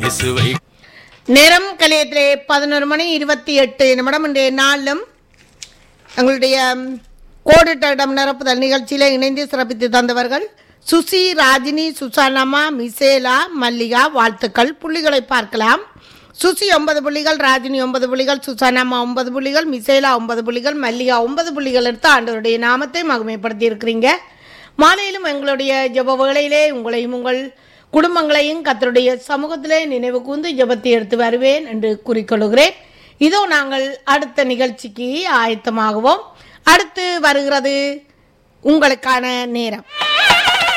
இயேசுவை நேரம் கலையத்திலே பதினொரு மணி இருபத்தி எட்டு நிமிடம் இன்றைய நாளிலும் எங்களுடைய ம், கோடிட்ட இடம் நிரப்புதல் நிகழ்ச்சியில் இணைந்து சிறப்பித்து தந்தவர்கள் சுசி ராஜினி சுசானம்மா மிசேலா மல்லிகா வாழ்த்துக்கள் புள்ளிகளை பார்க்கலாம் சுசி ஒன்பது புள்ளிகள் ராஜினி ஒன்பது புள்ளிகள் சுசானம்மா ஒன்பது புள்ளிகள் மிசேலா ஒன்பது புள்ளிகள் மல்லிகா ஒன்பது புள்ளிகள் எடுத்து ஆண்டவருடைய நாமத்தை மகிமைப்படுத்தி இருக்கிறீங்க மாலையிலும் எங்களுடைய ஜெப வேளையிலே உங்களையும் உங்கள் குடும்பங்களையும் கத்தருடைய சமூகத்திலே நினைவு கூர்ந்து ஜெபத்தை எடுத்து வருவேன் என்று கூறிக்கொள்கிறேன் இதோ நாங்கள் அடுத்த நிகழ்ச்சிக்கு ஆயத்தமாகுவோம் அடுத்து வருகிறது உங்களுக்கான நேரம்